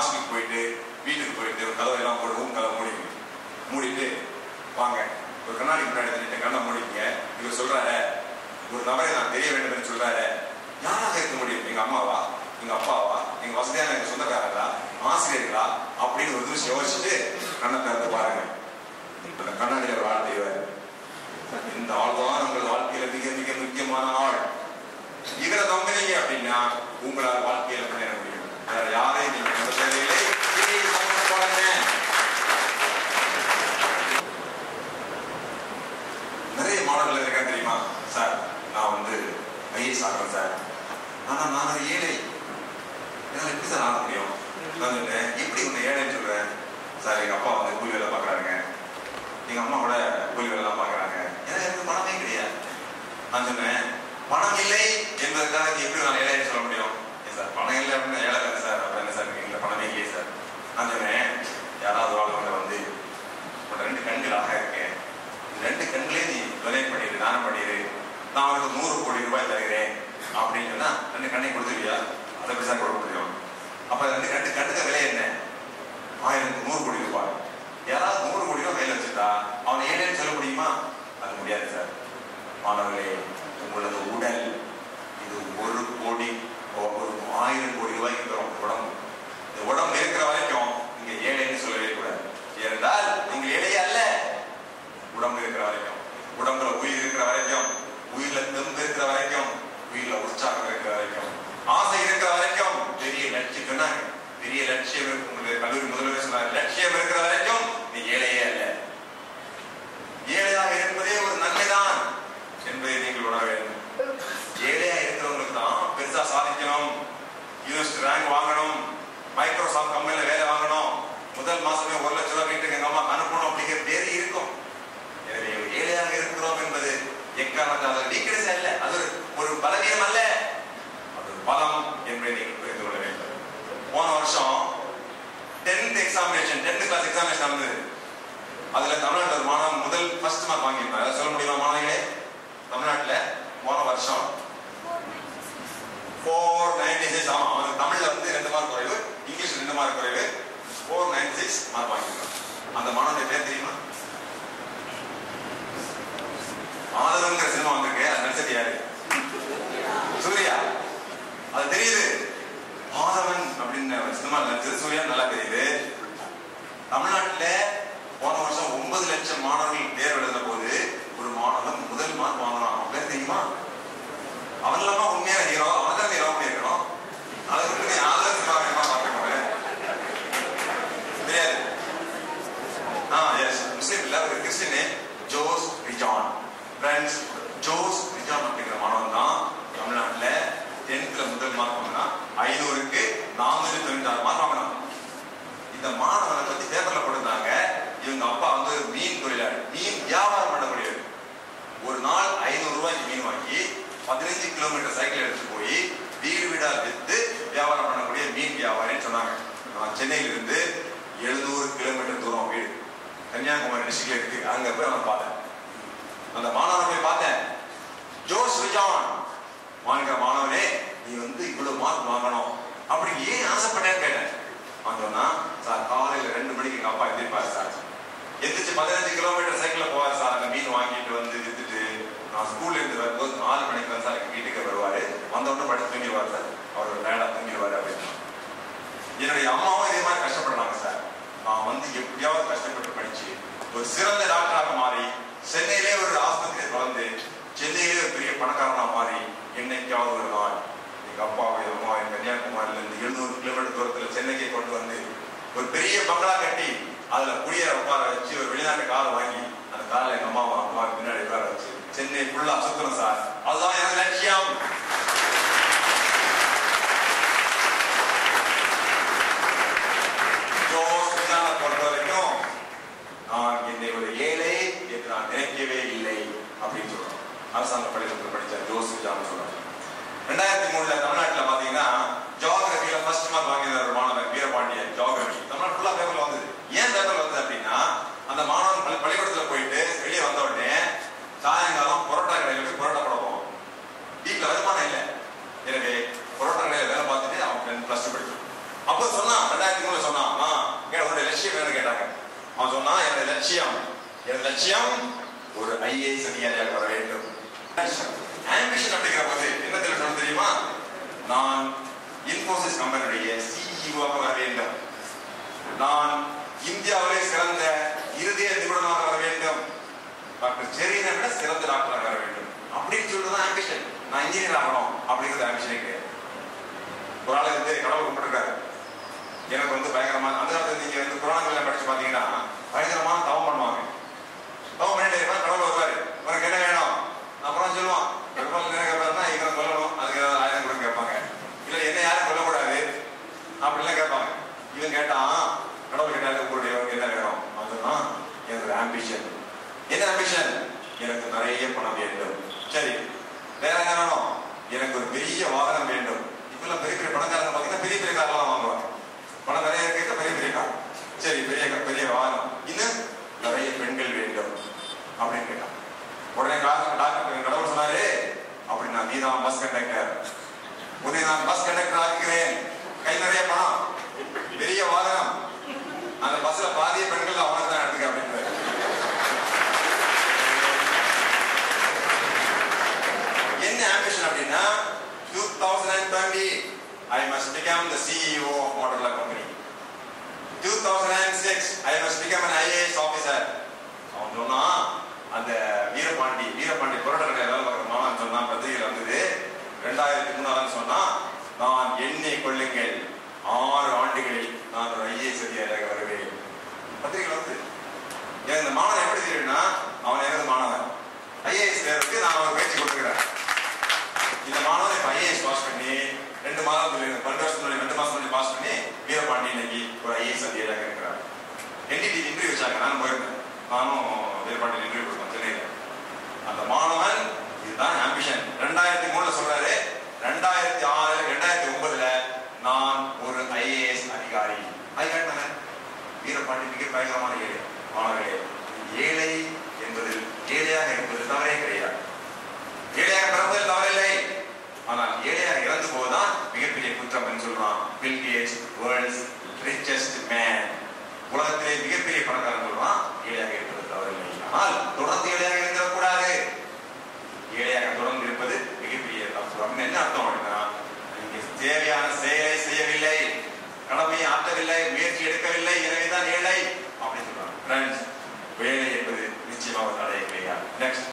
ஹாஸ்டலுக்கு போயிட்டு வீட்டுக்கு போயிட்டு ஒரு கதவை எல்லாம் போட்டு ரூம் கதவை மூடிங்க மூடிட்டு வாங்க ஒரு கண்ணாடி முன்னாடி நின்று கண்ணை மூடிங்க இவர் சொல்றாரு ஒரு நபரை நான் தெரிய வேண்டும் என்று சொல்றாரு யாராக இருக்க முடியும் எங்க அம்மாவா எங்க அப்பாவா எங்க வசதியான எங்க சொந்தக்காரங்களா ஆசிரியர்களா அப்படின்னு ஒரு நிமிஷம் யோசிச்சுட்டு கண்ணை திறந்து பாருங்க அந்த கண்ணாடியில ஒரு ஆள் தெய்வாரு இந்த ஆள் தான் உங்கள் வாழ்க்கையில மிக மிக முக்கியமான ஆள் இவரை நம்பினீங்க அப்படின்னா உங்களால் வாழ்க்கையில முன்னேற முடியும் வேற யாரையும் நீங்க நம்ப தேவையில்லை இதை நம்ப பாருங்க நிறைய மாணவர்கள் இருக்காங்க தெரியுமா சார் நான் வந்து ஐஏஎஸ் ஆகிறேன் சார் ஆனா நான் ஒரு ஏழை என்னால எப்படி சார் ஆக முடியும் நான் சொன்னேன் எப்படி உன்னை ஏழைன்னு சொல்றேன் சார் எங்க அப்பா வந்து கூலி வேலை பாக்குறாங்க எங்க அம்மாவோட கூலி வேலை எல்லாம் பாக்குறாங்க ஏன்னா எனக்கு பணமே கிடையாது நான் சொன்னேன் பணம் இல்லை என்பதற்காக நீ எப்படி நான் ஏழைன்னு சொல்ல முடியும் ஏன் சார் பணம் இல்லை அப்படின்னா ஏழை தானே சார் அப்புறம் என்ன சார் இருக்கீங்களா பணமே இல்லையே சார் நான் சொன்னேன் யாராவது ஒரு ஆள் வந்து உன் ரெண்டு கண்களாக இருக்கேன் இந்த ரெண்டு கண்களே நீ டொனேட் பண்ணிடு தானம் பண்ணிடு நான் உனக்கு நூறு கோடி ரூபாய் தருகிறேன் அப்படின்னு சொன்னா ரெண்டு கண்ணை கொடுத்துருவியா அதை எப்படி சார் கொடுக்க முடியும் அப்ப ரெண்டு கண்டு கண்ணுக்கு விலை என்ன ஆயிரம் நூறு கோடி ரூபாய் யாராவது நூறு கோடி ரூபாய் கையில் வச்சுட்டா அவன் ஏழைன்னு சொல்ல முடியுமா அது முடியாது சார் மாணவர்களே உங்களது உடல் இது ஒரு கோடி ஒரு ஆயிரம் கோடி ரூபாய்க்கு தரும் உடம்பு இந்த உடம்பு இருக்கிற வரைக்கும் நீங்க ஏழைன்னு சொல்லவே கூடாது ஏனென்றால் நீங்க ஏழையே அல்ல உடம்பு இருக்கிற வரைக்கும் உடம்புல உயிர் இருக்கிற வரைக்கும் உயிர்ல தெம்பு இருக்கிற வரைக்கும் உயிர்ல உற்சாகம் இருக்கிற வரைக்கும் ஆசை இருக்கிற வரைக்கும் பெரிய லட்சியம் சொன்னாங்க பெரிய லட்சியம் இருக்கு உங்களுக்கு கல்லூரி முதல்வர் சொன்னார் லட்சியம் இருக்கிற வரைக்கும் நீ ஏழையே அல்ல ஏழையாக இருப்பதே ஒரு நன்மைதான் என்பதை நீங்கள் உணர வேண்டும் ஏழையா இருக்கிறவங்களுக்கு தான் பெருசா சாதிக்கணும் யூனிவர்சிட்டி ரேங்க் வாங்கணும் மைக்ரோசாஃப்ட் கம்பெனில வேலை வாங்கணும் முதல் மாசமே ஒரு லட்சம் ரூபாய் வீட்டுக்கு எங்க அம்மா அனுப்பணும் அப்படிங்கிற பேரு இருக்கும் எனவே ஏழையாக இருக்கிறோம் என்பது எக்காரணத்தால் வீக்னஸ் அல்ல அது ஒரு ஒரு பலவீனம் அல்ல அது ஒரு பலம் என்பதை நீங்கள் புரிந்து கொள்ள வேண்டும் போன வருஷம் tenth examination tenth class examination நடந்தது அதுல தமிழ்நாட்டில் ஒரு மாணவன் முதல் ஃபர்ஸ்ட் மார்க் வாங்கியிருந்தார் அதை சொல்ல முடியுமா மாணவிகளே தமிழ்நாட்டுல போன வருஷம் ஃபோர் நைன்டி சிக்ஸ் ஆமா அவனுக்கு தமிழ்ல வந்து ரெண்டு மார்க் குறைவு இங்கிலீஷ் ரெண்டு மார்க் குறைவு ஃபோர் நைன்டி சிக்ஸ் மார்க் வாங்கியிருக்கான் அந்த மாணவனுடைய பேர் தெரியுமா ஆதரவுங்கிற சினிமா வந்திருக்கு அது நடிச்சது யாரு சூர்யா அது தெரியுது மாதவன் அப்படின்னு சினிமா நடிச்சது சூர்யா நல்லா தெரியுது தமிழ்நாட்டுல போன வருஷம் ஒன்பது லட்சம் மாணவர்கள் தேர்வு எழுத போது ஒரு மாணவன் முதல் மார்க் வாங்கினான் அவன் பேர் தெரியுமா அவன் இல்லாம உண்மையான ஹீரோ அவன் தான் ஹீரோ பண்ணிருக்கணும் அதுக்கு நீ ஆதரவு சினிமா வேணுமா பார்க்க போறேன் தெரியாது ஆ எஸ் முஸ்லீம் இல்ல ஒரு கிறிஸ்டின் ஜோஸ் ரிஜான் ஃப்ரெண்ட்ஸ் ஜோஸ் ரிஜான் அப்படிங்கிற மாணவன் தான் தமிழ்நாட்டுல டென்த்ல முதல் மார்க் வாங்கினா ஐநூறுக்கு நானூத்தி தொண்ணூத்தி ஆறு மார்க் வாங்கினான் இந்த மாணவனை பத்தி பேப்பர்ல போட்டிருந்தாங்க இவங்க அப்பா வந்து ஒரு மீன் தொழிலாளி மீன் வியாபாரம் பண்ணக்கூடியவர் ஒரு நாள் ஐநூறு ரூபாய்க்கு மீன் வாங்கி பதினஞ்சு கிலோமீட்டர் சைக்கிள் எடுத்து போய் வீடு வீடா வித்து வியாபாரம் பண்ணக்கூடிய மீன் வியாபாரின்னு சொன்னாங்க நான் சென்னையில இருந்து எழுநூறு கிலோமீட்டர் தூரம் வீடு கன்னியாகுமரி டிஸ்ட்ரிக்ட்ல இருக்கு அங்க போய் அவனை பார்த்தேன் அந்த மாணவனை போய் பார்த்தேன் ஜோஸ் விஜான் வாங்கிற மாணவனே நீ வந்து இவ்வளவு மார்க் வாங்கணும் அப்படி ஏன் ஆசைப்பட்டேன்னு கேட்டேன் அவன் சொன்னா சார் காலையில ரெண்டு மணிக்கு எங்க அப்பா எந்திரிப்பாரு சார் எந்திரிச்சு பதினஞ்சு கிலோமீட்டர் சைக்கிள்ல போவார் சார் அங்க மீன் வாங்கிட்டு வந்து வித்துட்டு நான் ஸ்கூல்ல இருந்து வரும்போது நாலு மணிக்கு வந்து சார் எங்க வீட்டுக்கு வருவாரு வந்த உடனே படுத்து தூங்கிடுவார் சார் அவர் டயர்டா தூங்கிடுவாரு அப்படின்னு என்னுடைய அம்மாவும் இதே மாதிரி கஷ்டப்படுறாங்க சார் நான் வந்து எப்படியாவது கஷ்டப்பட்டு படிச்சு ஒரு சிறந்த டாக்டராக மாறி சென்னையிலே ஒரு ஆஸ்பத்திரியை தொடர்ந்து சென்னையிலே ஒரு பெரிய பணக்காரனா மாறி என்னைக்காவது ஒரு நாள் எங்க அப்பாவை அம்மாவை கன்னியாகுமரியில இருந்து எழுநூறு கிலோமீட்டர் தூரத்துல சென்னைக்கு கொண்டு வந்து ஒரு பெரிய பங்களா கட்டி அதுல குடியேற உட்கார வச்சு ஒரு வெளிநாட்டு காரை வாங்கி அந்த காரில் எங்க அம்மாவை அப்பா பின்னாடி உட்கார வச்சு சென்னை ஃபுல்லா சுத்தணும் சார் அதுதான் எனக்கு லட்சியம் ஜோஸ் விஜானை பொறுத்த வரைக்கும் நான் என்னை ஒரு ஏழை என்று நான் நினைக்கவே இல்லை அப்படின்னு சொல்றோம் அரசாங்க பள்ளிக்கூடத்தில் படிச்ச ஜோஸ் விஜான்னு சொல்றாங்க ரெண்டாயிரத்தி மூணுல தமிழ்நாட்டுல பாத்தீங்கன்னா ஜியோகிரபியில ஃபர்ஸ்ட் மார்க் வாங்கின ஒரு மாணவன் வீரபாண்டியன் ஜியோகிரபி தமிழ்நாடு ஃபுல்லா பேப்பர்ல வந்தது ஏன் பேப்பர்ல வந்தது அப்படின்னா அந்த மாணவன் பள்ளி பள்ளிக்கூடத்துல போயிட்டு வெளியே வந்த உடனே சாயங்காலம் பரோட்டா கடையில போய் பரோட்டா போட போவோம் வீட்டுல வருமானம் இல்லை எனவே பரோட்டா கடையில வேலை பார்த்துட்டு அவன் பிளஸ் டூ படிக்கும் அப்போ சொன்னான் ரெண்டாயிரத்தி ரெண்டாயிரத்தி மூணுல சொன்னான் ஆ, கேட்ட உன்னுடைய லட்சியம் என்னன்னு கேட்டாங்க அவன் சொன்னான் என்னுடைய லட்சியம் எனது லட்சியம் ஒரு ஐஏஎஸ் அதிகாரியாக வர வேண்டும் ஆம்பிஷன் அப்படிங்கிற போது என்ன தெரியும் தெரியுமா நான் இன்போசிஸ் கம்பெனியுடைய சிஇஓவாக வர வேண்டும் நான் இந்தியாவிலே சிறந்த இருதய நிபுணராக வர வேண்டும் டாக்டர் ஜெரீனை விட சிறந்த டாக்டராக வர வேண்டும் அப்படின்னு சொல்றது ஆம்பிஷன் நான் இன்ஜினியர் ஆகணும் அப்படிங்கிறது ஆம்பிஷனே கிடையாது ஒரு ஆள் வந்து கடவுள் கும்பிட்டுருக்காரு எனக்கு வந்து பயங்கரமான அந்த காலத்துல நீங்க வந்து புராணங்கள்ல படிச்சு பாத்தீங்கன்னா பயங்கரமான தவம் பண்ணுவாங்க தவம் பண்ணிட்டே இருப்பா கடவுள் வருவாரு உனக்கு என்ன வேணும் அப்புறம் சொல்லுவான் பெருமாள் என்ன கேட்பாருன்னா இவனை கொல்லணும் அதுக்கு ஏதாவது ஆயுதம் கூட கேட்பாங்க இல்ல என்ன யாரும் கொல்லக்கூடாது அப்படிலாம் கேட்பாங்க இவன் கேட்டான் கடவுள் கேட்டாரு உங்களுடைய உனக்கு என்ன வேணும் அதுதான் எனக்கு ஆம்பிஷன் என்ன ஆம்பிஷன் எனக்கு நிறைய பணம் வேண்டும் சரி வேற என்ன வேணும் எனக்கு ஒரு பெரிய வாகனம் வேண்டும் இப்பெல்லாம் பெரிய பெரிய பணக்காரங்க பாத்தீங்கன்னா பெரிய பெரிய கார்லாம் வாங்குவாங்க பணம் நிறைய இருக்க பெரிய பெரிய கார் சரி பெரிய car, பெரிய வாகனம் இன்னும் நிறைய பெண்கள் வேண்டும் அப்படின்னு கேட்டான் உடனே டாக்டர் டாக்டர் கடவுள் சொன்னாரு அப்படி நான் நீதான் பஸ் கண்டக்டர் உன்னை நான் பஸ் கண்டக்டர் ஆக்குகிறேன் கை நிறைய பணம் பெரிய வாகனம் அந்த பஸ்ல பாதிய பெண்கள் அவனுக்கு தான் எடுத்துக்க அப்படின்றாரு என்ன ஆம்பிஷன் அப்படின்னா 2020 I must become the CEO of Motorola company 2006 I must become an IAS officer அவன் சொன்னா அந்த வீரபாண்டி வீரபாண்டி புரட்டர்கள் வேலை பார்க்குற மாணவன் சொன்னா பத்திரிகையில் வந்தது ரெண்டாயிரத்தி மூணாவது சொன்னா நான் எண்ணெய் கொள்ளுங்கள் ஆறு ஆண்டுகளில் நான் ஒரு ஐஏஎஸ் அதிகாரியாக வருவேன் பத்திரிகையில் வந்து எனக்கு இந்த மாணவன் எப்படி தெரியும்னா அவன் எனது மாணவன் ஐஏஎஸ் தேர்வுக்கு நான் அவனுக்கு பயிற்சி கொடுத்துக்கிறேன் இந்த மாணவன் இப்ப ஐஏஎஸ் பாஸ் பண்ணி ரெண்டு மாதத்துல பன்னெண்டு வருஷத்துல ரெண்டு மாசம் முன்னாடி பாஸ் பண்ணி வீரபாண்டி இன்னைக்கு ஒரு ஐஏஎஸ் அதிகாரியாக இருக்கிறார் என்டிடி இன்டர்வியூ வச்சாங்க நான் போயிருந்தேன் நானும் வீரபாண்டியில் இன்டர்வியூ கொடுத்தேன் சென்னையில் அந்த மாணவன் இதுதான் ஆம்பிஷன் ரெண்டாயிரத்தி மூணுல சொல்றாரு ரெண்டாயிரத்தி ஆறு ரெண்டாயிரத்தி ஒன்பதுல நான் ஒரு ஐஏஎஸ் அதிகாரி அதிகாரி தானே வீரபாண்டி மிக பயங்கரமான ஏழை மாணவர்களே ஏழை என்பதில் ஏழையாக இருப்பது தவறே கிடையாது ஏழையாக பிறப்பதில் தவறில்லை ஆனால் ஏழையாக இறந்து போவதுதான் மிகப்பெரிய குற்றம் என்று சொல்றான் Bill Gates world's richest man உலகத்திலே மிகப்பெரிய பணக்காரன் சொல்றான் ஏழையாக இருப்பது தவறில்லை ஆனால் தொடர்ந்து ஏழையாக இருந்திடக்கூடாது ஏழையாக தொடர்ந்து இருப்பது மிகப்பெரிய தப்பு அப்படின்னு என்ன அர்த்தம் அப்படின்னா நீங்க தேவையான செயலை செய்யவில்லை கடமையை ஆற்றவில்லை முயற்சி எடுக்கவில்லை எனவேதான் ஏழை அப்படின்னு சொல்றாங்க Friends, வேலை என்பது நிச்சயமாக தடை கிடையாது நெக்ஸ்ட்